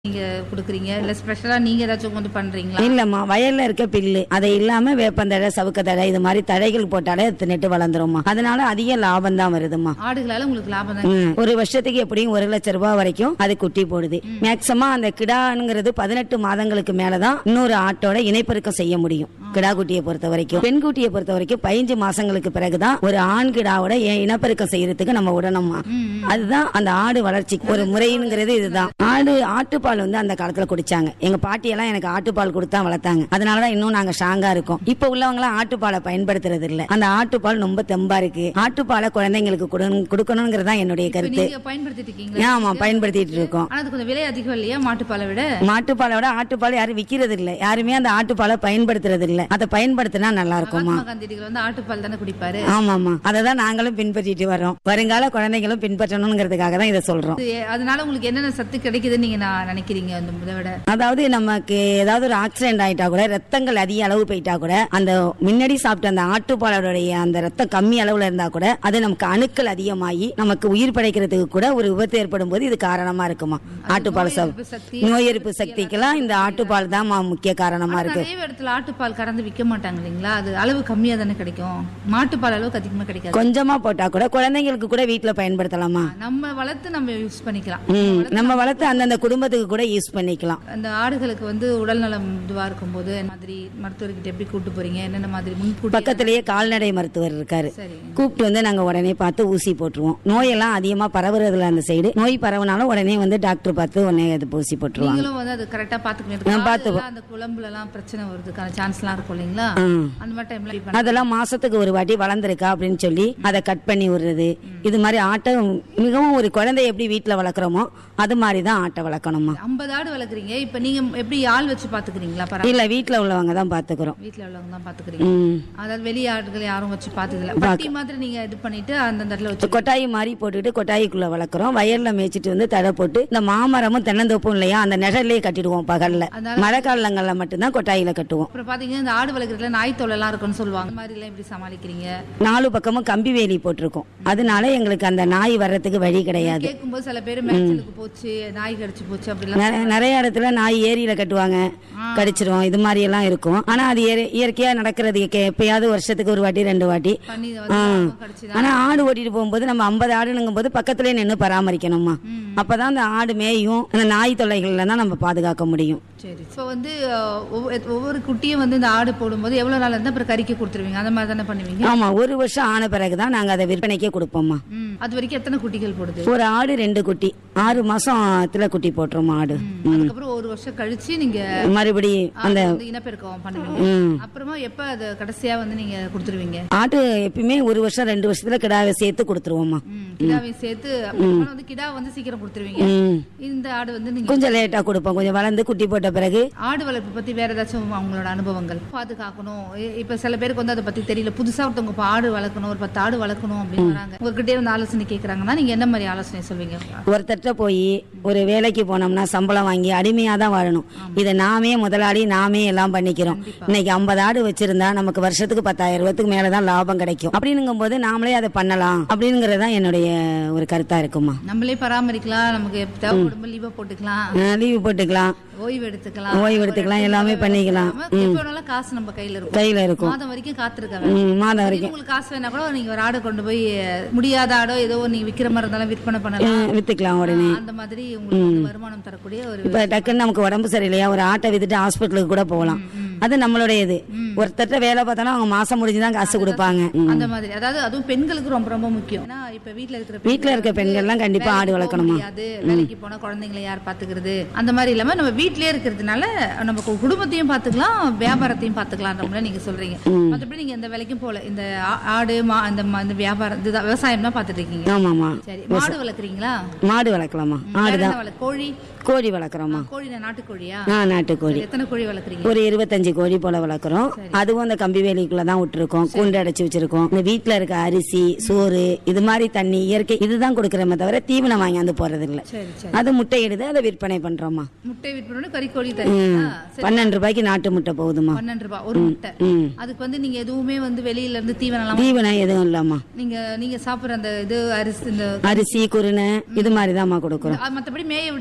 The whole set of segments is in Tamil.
நீங்க குடுக்குறீங்க இல்ல ஸ்பெஷலா நீங்க ஏதாச்சும் வந்து பண்றீங்களா இல்லம்மா வயல்ல இருக்க பில்லு அதை இல்லாம வேப்பந்தழை சவுக்க தழை இது மாதிரி தழைகள் போட்டாலே அது நெட்டு வளர்ந்துரும்மா அதனால அதிக லாபம் தான் வருதுமா ஆடுகளால உங்களுக்கு லாபம் தான் ம். ஒரு வருஷத்துக்கு எப்படியும் ஒரு லட்சம் ரூபாய் வரைக்கும் அது குட்டி போடுது மேக்சிமம் அந்த கிடாங்கிறது பதினெட்டு மாதங்களுக்கு மேலதான் இன்னொரு ஆட்டோட இணைப்பெருக்கம் செய்ய முடியும் கிடா குட்டியை பொறுத்த வரைக்கும் பெண் குட்டியை பொறுத்த வரைக்கும் பதினஞ்சு மாசங்களுக்கு பிறகுதான் ஒரு ஆண் கிடாவோட இ- இனப்பெருக்கம் செய்யறதுக்கு நம்ம விடணுமா அதுதான் அந்த ஆடு வளர்ச்சிக்கு ஒரு முறைங்கிறது இதுதான் ஆடு ஆட்டுப்பால் வந்து அந்த காலத்துல குடிச்சாங்க எங்க பாட்டியெல்லாம் எனக்கு ஆட்டுப்பால் கொடுத்தா வளர்த்தாங்க அதனாலதான் இன்னும் நாங்க ஸ்ட்ராங்கா இருக்கோம் இப்ப உள்ளவங்க எல்லாம் ஆட்டுப்பாலை பயன்படுத்துறது இல்ல அந்த ஆட்டுப்பால் ரொம்ப தெம்பா இருக்கு ஆட்டுப்பாலை குழந்தைங்களுக்கு கொடுக்கணும்- கொடுக்கணுங்கிறதா என்னுடைய இப்ப கருத்து நீங்க பயன்படுத்திட்டு இருக்கீங்களா ஆமா பயன்படுத்திட்டு இருக்கோம் ஆனா அது கொஞ்சம் விலை அதிகம் இல்லையா மாட்டுப்பாலை விட மாட்டுப்பாலை விட ஆட்டுப்பால் யாரும் விக்கிறது இல்ல யாருமே அந்த ஆட்டுப்பாலை பயன்படுத்துறது இல்ல அதை பயன்படுத்தினா நல்லா இருக்குமா மகாத்மா காந்தியடிகள் வந்து ஆட்டுப்பால் தானே குடிப்பாரு ஆமாமா அதை தான் நாங்களும் பின்பற்றிட்டு வரோம் வருங்கால குழந்தைகளும் பின்பற்றணுங்கிறதுக்காக தான் இதை சொல்றோம் இது- அதனால உங்களுக்கு என்னென்ன சத்து கிடைக்குதுன்னு நீங்க நான் நினைக்கிறீங்க அந்த இதை விட அதாவது நமக்கு ஏதாவது ஒரு ஆக்சிடென்ட் ஆயிட்டா கூட ரத்தங்கள் அதிக அளவு போயிட்டா கூட அந்த முன்னாடி சாப்பிட்ட அந்த ஆட்டுப்பாலோடைய அந்த ரத்தம் கம்மி அளவுல இருந்தா கூட அது நமக்கு அணுக்கள் அதிகமாகி நமக்கு உயிர் படைக்கிறதுக்கு கூட ஒரு விபத்து ஏற்படும் போது இது காரணமா இருக்குமா ஆட்டுப்பால் நோய் சாப் எதிர்ப்பு சக்தி நோய் எதிர்ப்பு சக்திக்கெல்லாம் இந்த ஆட்டுப்பால் தான் முக்கிய காரணமா இருக்கு நிறைய இடத்துல ஆட்டுப்பால் கறந்து விற்க மாட்டாங்க இல்லைங்களா அது அளவு கம்மியா தானே கிடைக்கும் மாட்டுப்பால் அளவுக்கு அதிகமா கிடைக்காது கொஞ்சமா போட்டா கூட குழந்தைங்களுக்கு கூட வீட்டுல பயன்படுத்தலாமா நம்ம வளர்த்து நம்ம யூஸ் பண்ணிக்கலாம் ம், நம்ம வளர்த்து அந்தந்த குடும்பத்துக்கு கூட யூஸ் பண்ணிக்கலாம் அந்த ஆடுகளுக்கு வந்து உடல் நலம் இதுவா இருக்கும்போது இந்த மாதிரி மருத்துவர்கிட்ட எப்படி கூட்டு போறீங்க என்னென்ன மாதிரி முன்கூட்டி பக்கத்திலேயே கால்நடை மருத்துவர் இருக்காரு சரி கூப்பிட்டு வந்து நாங்க உடனே பார்த்து ஊசி போட்டுருவோம் நோயெல்லாம் அதிகமா பரவுறதுல அந்த சைடு நோய் பரவுனாலும் உடனே வந்து டாக்டர் பார்த்து உடனே அது ஊசி போட்டுருவாங்க நீங்களும் வந்து அது கரெக்டா பாத்துக்கணும் நான் பார்த்துப்போம். அந்த குழம்புல எல்லாம் பிரச்சனை வருதுக்கான சான்ஸ்லாம் இருக்கும் இல்லைங்களா ம். அந்த மாதிரி டைம்ல அதெல்லாம் மாசத்துக்கு ஒரு வாட்டி வளர்ந்துருக்கா அப்படின்னு சொல்லி அதை கட் பண்ணி விடுறது இது மாதிரி ஆட்டை மிகவும் ஒரு குழந்தை எப்படி வீட்டுல வளர்க்குறோமோ அது மாதிரி தான் ஆட்டை வளர்க்கணுமா ஐம்பது ஆடு வளர்க்குறீங்க இப்ப நீங்க எப்படி ஆள் வச்சு பாத்துக்கிறீங்களா பரா இல்ல வீட்டுல உள்ளவங்க தான் பாத்துக்கிறோம் வீட்டுல உள்ளவங்க தான் பாத்துக்கிறீங்க ம் அதாவது வெளி ஆடுகள் யாரும் வச்சு பார்த்ததில்ல பட்டி மாதிரி நீங்க இது பண்ணிட்டு அந்த இடத்துல வச்சு கொட்டாயி மாதிரி போட்டுட்டு கொட்டாய்க்குள்ள வளர்க்குறோம் வயல்ல மேய்ச்சிட்டு வந்து தடை போட்டு இந்த மாமரமும் தென்னந்தோப்பும் இல்லையா அந்த நிழல்லையே கட்டிடுவோம் பகல்ல அதனால- மழை காலங்கள்ல மட்டும்தான் கொட்டாயில கட்டுவோம் அப்புறம் பாத்தீங்கன்னா இந்த ஆடு வளர்க்குறதுல நாய் தொல்லைலாம் இருக்கும்னு சொல்லுவாங்க அந்த மாதிரி எல்லாம் எப்படி சமாளிக்கிறீங்க நாலு பக்கமும் கம்பி வேலி போட்டிருக்கோம் அதனால எங்களுக்கு அந்த நாய் வர்றதுக்கு வழி கிடையாது கேட்கும்போது சில பேர் மேய்ச்சலுக்கு போச்சு நாய் கடிச்சு போச்சு அப்படிலாம் நெ- நிறைய இடத்துல நாய் ஏரியில கட்டுவாங்க கடிச்சிரும் இது மாதிரி எல்லாம் இருக்கும் ஆனா அது இயற்கை- இயற்கையா நடக்கிறது கே- எப்பயாவது வருஷத்துக்கு ஒரு வாட்டி ரெண்டு வாட்டி பண்ணி இதை வந்து கடிச்சு ஆனா ஆடு ஓட்டிட்டு போகும்போது நம்ம ஐம்பது ஆடுனுங்கும் போது பக்கத்துலயே நின்று பராமரிக்கணுமா அப்பதான் அந்த ஆடு மேயும் அந்த நாய் தொல்லைகள்ல தான் நம்ம பாதுகாக்க முடியும் சரி இப்போ வந்து அஹ், ஒவ்வொரு ஒவ்வொரு குட்டியும் வந்து இந்த ஆடு போடும்போது எவ்வளவு நாள் இருந்தா அப்புறம் கறிக்க கொடுத்துருவீங்க அந்த மாதிரி தானே பண்ணுவீங்க ஆமா ஒரு வருஷம் ஆன பிறகுதான் நாங்க அதை விற்பனைக்கே கொடுப்போமா ம். அது வரைக்கும் எத்தனை குட்டிகள் போடுது ஒரு ஆடு ரெண்டு குட்டி ஆறு மாசத்துல குட்டி போட்டுரும் ஆடு அதுக்கப்புறம் ஒரு வருஷம் கழிச்சு நீங்க மறுபடி அந்த வந்து இனப்பெருக்கம் பண்ணுவீங்க ம். அப்புறமா எப்ப அது கடைசியா வந்து நீங்க கொடுத்துருவீங்க ஆட்டு எப்பயுமே ஒரு வருஷம் ரெண்டு வருஷத்துல கிடாவை சேர்த்து கொடுத்துருவோமா ம், கிடாவையும் சேர்த்து அப்புறமா வந்து கிடா வந்து சீக்கிரம் கொடுத்துருவீங்க ம். இந்த ஆடு வந்து நீங்க கொஞ்சம் லேட்டா கொடுப்போம் கொஞ்சம் வளர்ந்து குட்டி போட்ட பிறகு ஆடு வளர்ப்பு பத்தி வேற ஏதாச்சும் அவங்களோட அனுபவங்கள் பாதுகாக்கணும் இ- இப்ப சில பேருக்கு வந்து அதை பத்தி தெரியல புதுசா ஒருத்தவங்க இப்ப ஆடு வளர்க்கணும் ஒரு பத்து ஆடு வளர்க்கணும் அப்படின்னு வராங்க உங்ககிட்ட வந்து ஆலோசனை கேக்குறாங்கன்னா நீங்க என்ன மாதிரி ஆலோசனை சொல்வீங்க ஒருத்தட்ட போய் ஒரு வேலைக்கு போனோம்னா சம்பளம் வாங்கி அடிமையா தான் வாழணும் இதை நாமே முதலாளி நாமே எல்லாம் பண்ணிக்கிறோம் இன்னைக்கு ஐம்பது ஆடு வச்சிருந்தா நமக்கு வருஷத்துக்கு பத்தாயிரம் ரூபாய்க்கு மேலதான் லாபம் கிடைக்கும் அப்படின்னுங்கும் போது நாமளே அதை பண்ணலாம் அப்படிங்கறது தான் என்னுடைய ஒரு கருத்தா இருக்குமா நம்மளே பராமரிக்கலாம் நமக்கு எப்ப தேவைப்படும் லீவா போட்டுக்கலாம் லீவு போட்டுக்கலாம் ஓய்வு எடுத்துக்கலாம் ஓய்வு எடுத்துக்கலாம் எல்லாமே பண்ணிக்கலாம் எப்ப வேணாலும் காசு நம்ம கையில இருக்கும் கையில இருக்கும் மாதம் வரைக்கும் காத்திருக்காங்க ம், மாதம் வரைக்கும் உங்களுக்கு காசு வேணா கூட நீங்க ஒரு ஆடை கொண்டு போய் முடியாத ஆடோ ஏதோ நீங்க விக்கிற மாதிரி இருந்தாலும் விற்பனை பண்ணலாம் ம், வித்துக்கலாம் உடனே அந்த மாதிரி உங்களுக்கு வந்து வருமானம் தரக்கூடிய ஒரு இப்ப டக்குன்னு நமக்கு உடம்பு சரியில்லையா ஒரு ஆட்டை வித்துட்டு ஹாஸ்பிட்டலுக்கு கூட போகலாம் அது நம்மளுடைய இது ஒருத்தட்ட வேலை பார்த்தாலும் அவங்க மாசம் முடிஞ்சுதான் காசு கொடுப்பாங்க ம். அந்த மாதிரி அதாவது அதுவும் பெண்களுக்கு ரொம்ப ரொம்ப முக்கியம் ஏன்னா இப்ப வீட்ல இருக்கிற பெண்கள் வீட்ல இருக்க பெண்கள்லாம் கண்டிப்பா ஆடு வேலைக்கு போக வளர்க்கணுமா முடியாது வேலைக்கு போனா குழந்தைங்களை யார் பாத்துக்கிறது அந்த மாதிரி இல்லாம நம்ம வீட்லயே இருக்கிறதுனால நம்ம கு- குடும்பத்தையும் பாத்துக்கலாம் வியாபாரத்தையும் பாத்துக்கலாம் நீங்க சொல்றீங்க மத்தபடி நீங்க எந்த வேலைக்கும் போல இந்த ஆ- ஆடு மா இந்த ம- இந்த வியாபாரம் இதுதான் விவசாயம் தான் பாத்துட்டு இருக்கீங்க ஆமாமா சரி மாடு வளர்க்குறீங்களா மாடு வளர்க்கலாமா வேற ஆடுதான் என்ன வளர்க்க- கோழி கோழி வளர்க்குறோமா கோழி நாட்டுக்கோழியா ஆ நாட்டுக்கோழி எத்தனை கோழி வளர்க்குறீங்க ஒரு இருபத்தஞ்சு கோழி போல வளர்க்குறோம் அதுவும் அந்த கம்பி வேலிக்குள்ள தான் விட்டுருக்கோம் கூண்டு அடைச்சு வச்சிருக்கோம் இந்த வீட்டுல இருக்க அரிசி சோறு இது மாதிரி தண்ணி இயற்கை இதுதான் கொடுக்கறமே தவிர தீவனம் வாங்கி போறது இல்ல சரி சரி அது முட்டையிடுது அதை விற்பனை பண்றோமா முட்டை விற்பனை கறிக்கோழி தருவீங்களா சரி பன்னெண்டு ரூபாய்க்கு நாட்டு முட்டை போகுதுமா பன்னெண்டு ரூபாய் ஒரு முட்டை ம் அதுக்கு வந்து நீங்க எதுவுமே வந்து வெளியில இருந்து தீவனம் எல்லாம் தீவனம் எதுவும் இல்லாமா நீங்க நீங்க சாப்பிடுற அந்த இது அரிசி இந்த அரிசி குருணை இது மாதிரி கொடுக்குறோம் அது மத்தபடி மேய விட்டீங்கன்னா புழுக்க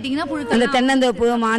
அந்த தென்னந்தோப்பு மா